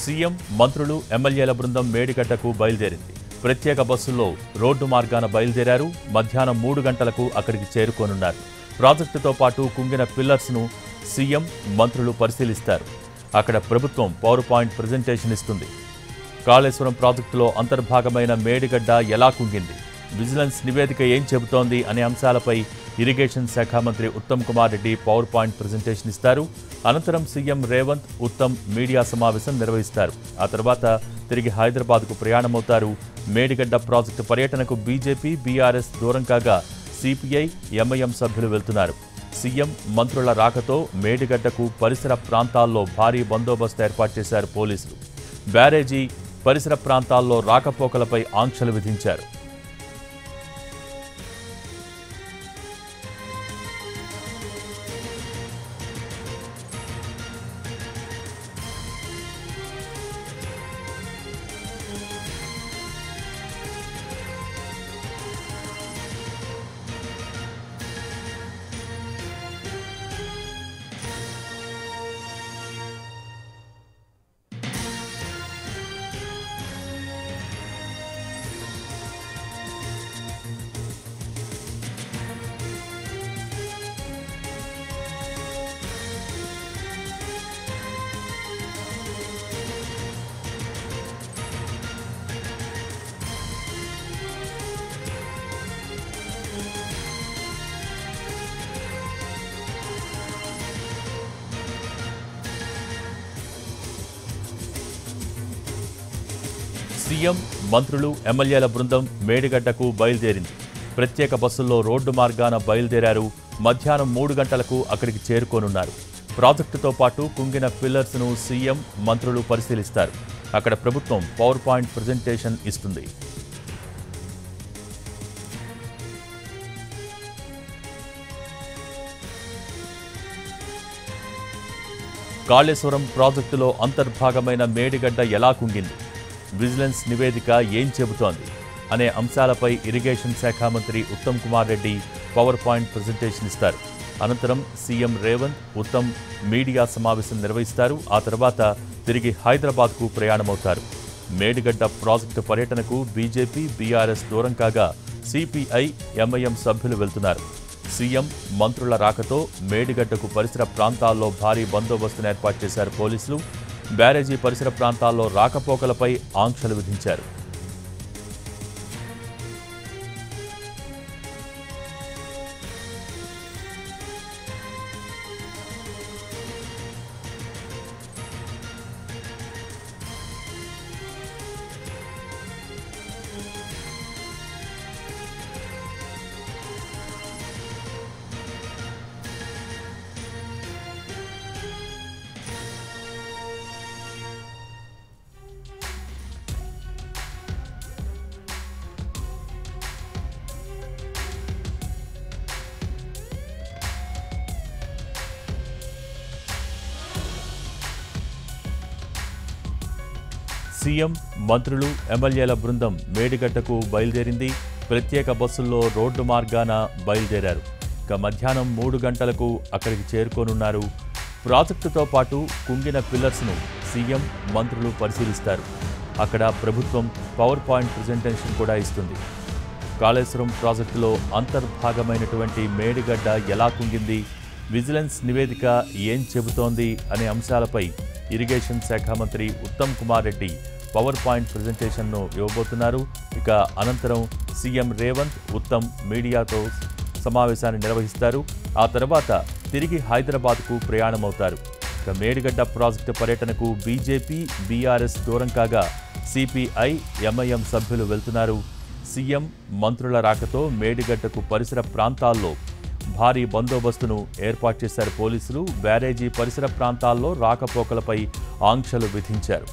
CM మంత్రులు ఎమ్మెల్యేల బృందం మేడిగడ్డకు బయలుదేరింది ప్రత్యేక బస్సుల్లో రోడ్డు మార్గాన బయలుదేరారు మధ్యాహ్నం మూడు గంటలకు అక్కడికి చేరుకోనున్నారు ప్రాజెక్టుతో పాటు కుంగిన పిల్లర్స్ను సీఎం మంత్రులు పరిశీలిస్తారు అక్కడ ప్రభుత్వం పవర్ పాయింట్ ప్రజెంటేషన్ ఇస్తుంది కాళేశ్వరం ప్రాజెక్టులో అంతర్భాగమైన మేడిగడ్డ ఎలా కుంగింది విజిలెన్స్ నివేదిక ఏం చెబుతోంది అనే అంశాలపై ఇరిగేషన్ శాఖ మంత్రి Uttam Kumar Reddy power point presentation ఇస్తారు అనంతరం సీఎం రేవంత్ ఉత్తమ్ మీడియా సమావేశం నిర్వహిస్తారు ఆ తర్వాత తిరిగి హైదరాబాద్కు ప్రయాణమవుతారు మేడిగడ్డ ప్రాజెక్టు పర్యటనకు బీజేపీ బీఆర్ఎస్ దూరం కాగా సిపిఐ ఎంఐఎం సభ్యులు వెళ్తున్నారు సీఎం మంత్రుల రాకతో మేడిగడ్డకు పరిసర ప్రాంతాల్లో భారీ బందోబస్తు ఏర్పాటు చేశారు పోలీసులు బ్యారేజీ పరిసర ప్రాంతాల్లో రాకపోకలపై ఆంక్షలు విధించారు సీఎం మంత్రులు ఎమ్మెల్యేల బృందం మేడిగడ్డకు బయలుదేరింది ప్రత్యేక బస్సుల్లో రోడ్డు మార్గాన బయలుదేరారు మధ్యాహ్నం మూడు గంటలకు అక్కడికి చేరుకోనున్నారు ప్రాజెక్టుతో పాటు కుంగిన పిల్లర్స్ను సీఎం మంత్రులు పరిశీలిస్తారు అక్కడ ప్రభుత్వం పవర్ పాయింట్ ప్రజెంటేషన్ ఇస్తుంది కాళేశ్వరం ప్రాజెక్టులో అంతర్భాగమైన మేడిగడ్డ ఎలా కుంగింది విజిలెన్స్ నివేదిక ఏం చెబుతోంది అనే అంశాలపై ఇరిగేషన్ శాఖ మంత్రి Uttam Kumar Reddy power point presentation ఇస్తారు అనంతరం సీఎం రేవంత్ ఉత్తమ్ మీడియా సమావేశం నిర్వహిస్తారు ఆ తర్వాత తిరిగి హైదరాబాద్కు ప్రయాణమవుతారు మేడిగడ్డ ప్రాజెక్టు పర్యటనకు బీజేపీ బీఆర్ఎస్ దూరం కాగా సిపిఐ ఎంఐఎం సభ్యులు వెళ్తున్నారు సీఎం మంత్రుల రాకతో మేడిగడ్డకు పరిసర ప్రాంతాల్లో భారీ బందోబస్తును ఏర్పాటు చేశారు పోలీసులు బ్యారేజీ పరిసర ప్రాంతాల్లో రాకపోకలపై ఆంక్షలు విధించారు సీఎం మంత్రులు ఎమ్మెల్యేల బృందం మేడిగడ్డకు బయలుదేరింది ప్రత్యేక బస్సుల్లో రోడ్డు మార్గాన బయలుదేరారు ఇక మధ్యాహ్నం మూడు గంటలకు అక్కడికి చేరుకోనున్నారు ప్రాజెక్టుతో పాటు కుంగిన పిల్లర్స్ను సీఎం మంత్రులు పరిశీలిస్తారు అక్కడ ప్రభుత్వం పవర్ పాయింట్ ప్రజెంటేషన్ కూడా ఇస్తుంది కాళేశ్వరం ప్రాజెక్టులో అంతర్భాగమైనటువంటి మేడిగడ్డ ఎలా కుంగింది విజిలెన్స్ నివేదిక ఏం చెబుతోంది అనే అంశాలపై ఇరిగేషన్ శాఖ మంత్రి ఉత్తమ్ కుమార్ రెడ్డి పవర్ పాయింట్ ప్రజెంటేషన్ను ఇవ్వబోతున్నారు ఇక అనంతరం సీఎం రేవంత్ ఉత్తమ్ మీడియాతో సమావేశాన్ని నిర్వహిస్తారు ఆ తర్వాత తిరిగి హైదరాబాద్కు ప్రయాణమవుతారు ఇక మేడిగడ్డ ప్రాజెక్టు పర్యటనకు బీజేపీ బీఆర్ఎస్ దూరం కాగా సిపిఐ ఎంఐఎం సభ్యులు వెళ్తున్నారు సీఎం మంత్రుల రాకతో మేడిగడ్డకు పరిసర ప్రాంతాల్లో భారీ బందోబస్తును ఏర్పాటు చేశారు పోలీసులు బ్యారేజీ పరిసర ప్రాంతాల్లో రాకపోకలపై ఆంక్షలు విధించారు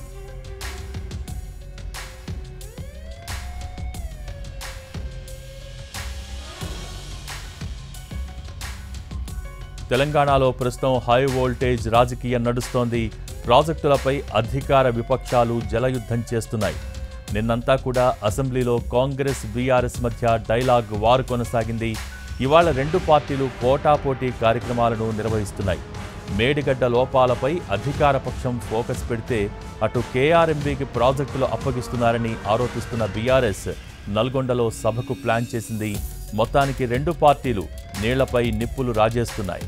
తెలంగాణలో ప్రస్తుతం హై వోల్టేజ్ రాజకీయం నడుస్తోంది ప్రాజెక్టులపై అధికార విపక్షాలు జలయుద్ధం చేస్తున్నాయి నిన్నంతా కూడా అసెంబ్లీలో కాంగ్రెస్ బీఆర్ఎస్ మధ్య డైలాగ్ వారు కొనసాగింది ఇవాళ రెండు పార్టీలు పోటాపోటీ కార్యక్రమాలను నిర్వహిస్తున్నాయి మేడిగడ్డ లోపాలపై అధికార పక్షం ఫోకస్ పెడితే అటు కేఆర్ఎంబీకి ప్రాజెక్టులు అప్పగిస్తున్నారని ఆరోపిస్తున్న బీఆర్ఎస్ నల్గొండలో సభకు ప్లాన్ చేసింది మొత్తానికి రెండు పార్టీలు నీళ్లపై నిప్పులు రాజేస్తున్నాయి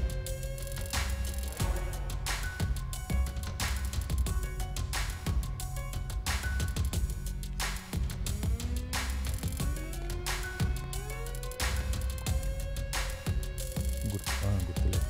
గుర్తు ఆ, గుర్తులేదు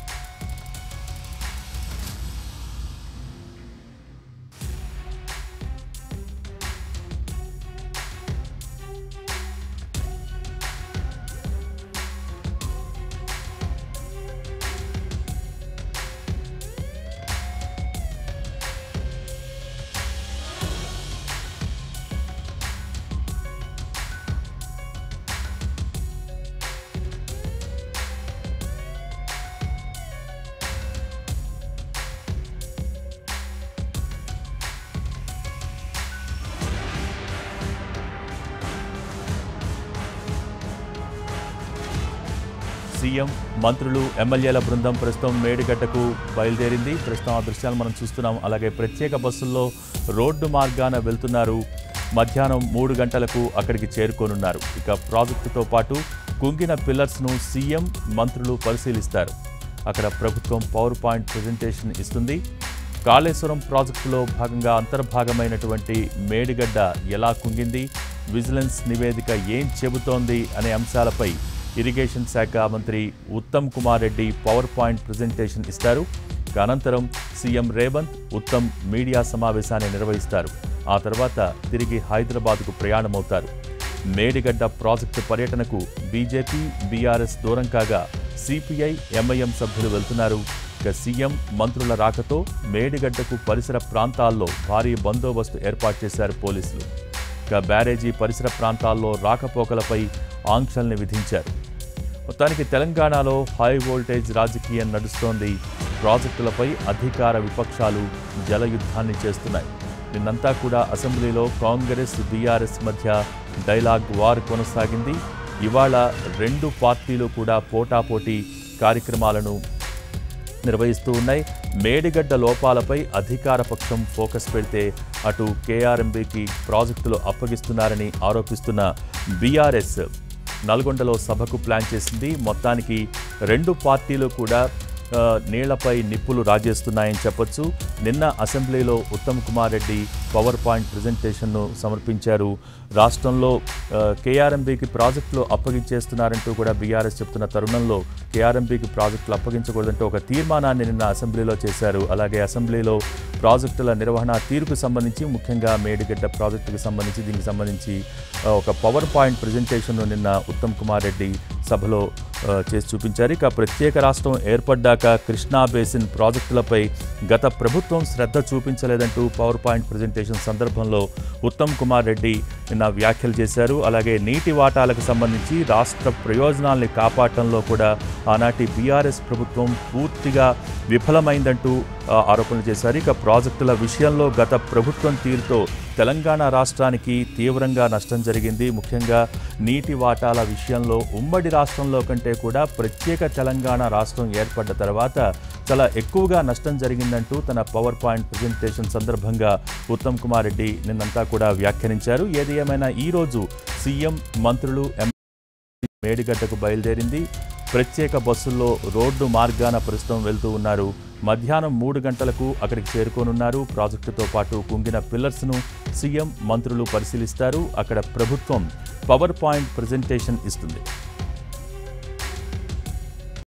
సీఎం మంత్రులు ఎమ్మెల్యేల బృందం ప్రస్తుతం మేడిగడ్డకు బయలుదేరింది ప్రస్తుతం ఆ దృశ్యాలు మనం చూస్తున్నాం అలాగే ప్రత్యేక బస్సుల్లో రోడ్డు మార్గాన వెళ్తున్నారు మధ్యాహ్నం మూడు గంటలకు అక్కడికి చేరుకోనున్నారు ఇక ప్రాజెక్టుతో పాటు కుంగిన పిల్లర్స్ను సీఎం మంత్రులు పరిశీలిస్తారు అక్కడ ప్రభుత్వం పవర్ పాయింట్ ప్రజెంటేషన్ ఇస్తుంది కాళేశ్వరం ప్రాజెక్టులో భాగంగా అంతర్భాగమైనటువంటి మేడిగడ్డ ఎలా కుంగింది విజిలెన్స్ నివేదిక ఏం చెబుతోంది అనే అంశాలపై ఇరిగేషన్ శాఖ మంత్రి Uttam Kumar Reddy power point presentation ఇస్తారు ఇక అనంతరం సీఎం రేవంత్ ఉత్తమ్ మీడియా సమావేశాన్ని నిర్వహిస్తారు ఆ తర్వాత తిరిగి హైదరాబాద్కు ప్రయాణమవుతారు మేడిగడ్డ ప్రాజెక్టు పర్యటనకు బీజేపీ బీఆర్ఎస్ దూరం కాగా సిపిఐ ఎంఐఎం సభ్యులు వెళ్తున్నారు ఇక సీఎం మంత్రుల రాకతో మేడిగడ్డకు పరిసర ప్రాంతాల్లో భారీ బందోబస్తు ఏర్పాటు చేశారు పోలీసులు ఇక బ్యారేజీ పరిసర ప్రాంతాల్లో రాకపోకలపై ఆంక్షల్ని విధించారు మొత్తానికి తెలంగాణలో హై వోల్టేజ్ రాజకీయం నడుస్తోంది ప్రాజెక్టులపై అధికార విపక్షాలు జలయుద్ధాన్ని చేస్తున్నాయి నిన్నంతా కూడా అసెంబ్లీలో కాంగ్రెస్ బీఆర్ఎస్ మధ్య డైలాగ్ వార్ కొనసాగింది ఇవాళ రెండు పార్టీలు కూడా పోటాపోటీ కార్యక్రమాలను నిర్వహిస్తూ ఉన్నాయి మేడిగడ్డ లోపాలపై అధికార పక్షం ఫోకస్ పెడితే అటు కేఆర్ఎంబీకి ప్రాజెక్టులు అప్పగిస్తున్నారని ఆరోపిస్తున్న బీఆర్ఎస్ నల్గొండలో సభకు ప్లాన్ చేసింది మొత్తానికి రెండు పార్టీలు కూడా ఆ, నీళ్లపై నిప్పులు రాజేస్తున్నాయని చెప్పొచ్చు నిన్న అసెంబ్లీలో ఉత్తమ్ కుమార్ రెడ్డి పవర్ పాయింట్ ప్రజెంటేషన్ను సమర్పించారు రాష్ట్రంలో ఆ, కేఆర్ఎంబీకి ప్రాజెక్టులు అప్పగించేస్తున్నారంటూ కూడా బీఆర్ఎస్ చెప్తున్న తరుణంలో కేఆర్ఎంబీకి ప్రాజెక్టులు అప్పగించకూడదంటూ ఒక తీర్మానాన్ని నిన్న అసెంబ్లీలో చేశారు అలాగే అసెంబ్లీలో ప్రాజెక్టుల నిర్వహణ తీరుకు సంబంధించి ముఖ్యంగా మేడిగడ్డ ప్రాజెక్టుకు సంబంధించి దీనికి సంబంధించి ఆ, ఒక పవర్ పాయింట్ ప్రజెంటేషన్ను నిన్న ఉత్తమ్ కుమార్ రెడ్డి సభలో ఆ, చేసి చూపించారు ఇక ప్రత్యేక రాష్ట్రం ఏర్పడ్డాక కృష్ణా బేసిన్ ప్రాజెక్టులపై గత ప్రభుత్వం శ్రద్ధ చూపించలేదంటూ పవర్ పాయింట్ ప్రజెంటేషన్ సందర్భంలో ఉత్తమ్ కుమార్ రెడ్డి నిన్న వ్యాఖ్యలు చేశారు అలాగే నీటి వాటాలకు సంబంధించి రాష్ట్ర ప్రయోజనాల్ని కాపాడటంలో కూడా ఆనాటి బీఆర్ఎస్ ప్రభుత్వం పూర్తిగా విఫలమైందంటూ ఆ, ఆరోపణలు చేశారు ఇక ప్రాజెక్టుల విషయంలో గత ప్రభుత్వం తీరుతో తెలంగాణ రాష్ట్రానికి తీవ్రంగా నష్టం జరిగింది ముఖ్యంగా నీటి వాటాల విషయంలో ఉమ్మడి రాష్ట్రంలో కంటే కూడా ప్రత్యేక తెలంగాణ రాష్ట్రం ఏర్పడ్డ తర్వాత చాలా ఎక్కువగా నష్టం జరిగిందంటూ తన పవర్ పాయింట్ ప్రజెంటేషన్ సందర్భంగా ఉత్తమ్ కుమార్ రెడ్డి నిన్నంతా కూడా వ్యాఖ్యానించారు ఏది ఏమైనా ఈరోజు సీఎం మంత్రులు ఎం మేడిగడ్డకు బయలుదేరింది ప్రత్యేక బస్సుల్లో రోడ్డు మార్గాన ప్రస్తుతం వెళ్తూ ఉన్నారు మధ్యాహ్నం మూడు గంటలకు అక్కడికి చేరుకోనున్నారు ప్రాజెక్టుతో పాటు కుంగిన పిల్లర్స్ను సీఎం మంత్రులు పరిశీలిస్తారు అక్కడ ప్రభుత్వం పవర్ పాయింట్ ప్రజెంటేషన్ ఇస్తుంది